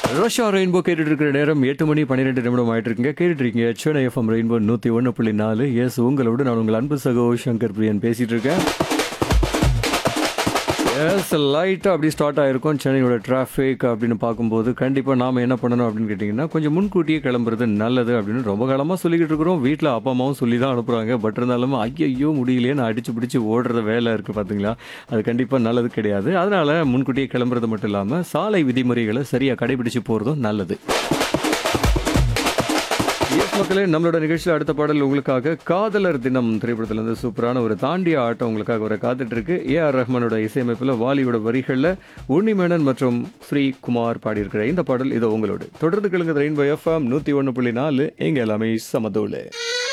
Russia rainbow கேட்டுட்டு இருக்கிற நேரம் எட்டு மணி பன்னிரெண்டு நிமிடம் ஆயிட்டு இருக்குங்க கேட்டுட்டு இருக்கீங்க சென்னை எஃப்எம் ரெயின்போ நூற்றி ஒன்று புள்ளி நாலு எஸ் உங்களோட நான் உங்கள் அன்பு சகோ சங்கர் பிரியன் பேசிட்டு இருக்கேன் எஸ் லைட்டாக அப்படி ஸ்டார்ட் ஆகிருக்கும் சென்னையோட டிராஃபிக் அப்படின்னு பார்க்கும்போது கண்டிப்பாக நாம் என்ன பண்ணணும் அப்படின்னு கேட்டிங்கன்னா கொஞ்சம் முன்கூட்டியே கிளம்புறது நல்லது அப்படின்னு ரொம்ப காலமாக சொல்லிக்கிட்டு இருக்கிறோம் வீட்டில் அப்பா அம்மாவும் சொல்லி தான் அனுப்புகிறாங்க பட் இருந்தாலும் ஐயோ முடியலையே நான் அடிச்சு பிடிச்சி ஓடுறத வேலை இருக்குது பார்த்தீங்களா அது கண்டிப்பாக நல்லது கிடையாது அதனால் முன்கூட்டியே கிளம்புறது மட்டும் இல்லாமல் சாலை விதிமுறைகளை சரியாக கடைபிடிச்சு போகிறதும் நல்லது எஸ் மக்களே நம்மளோட நிகழ்ச்சியில் அடுத்த பாடல் உங்களுக்காக காதலர் தினம் திரைப்படத்துல இருந்து சூப்பரான ஒரு தாண்டிய ஆட்டம் உங்களுக்காக ஒரு காத்துட்டு இருக்கு ஏ ஆர் ரஹ்மானோட இசையமைப்பில் வாலியோட வரிகளில் உன்னிமேனன் மற்றும் ஸ்ரீ குமார் பாடியிருக்கிற இந்த பாடல் இது உங்களோட தொடர்ந்து கிழங்கு ரெயின்போ எஃப்எம் நூற்றி ஒன்று புள்ளி நாலு எங்க எல்லாமே சமதோலு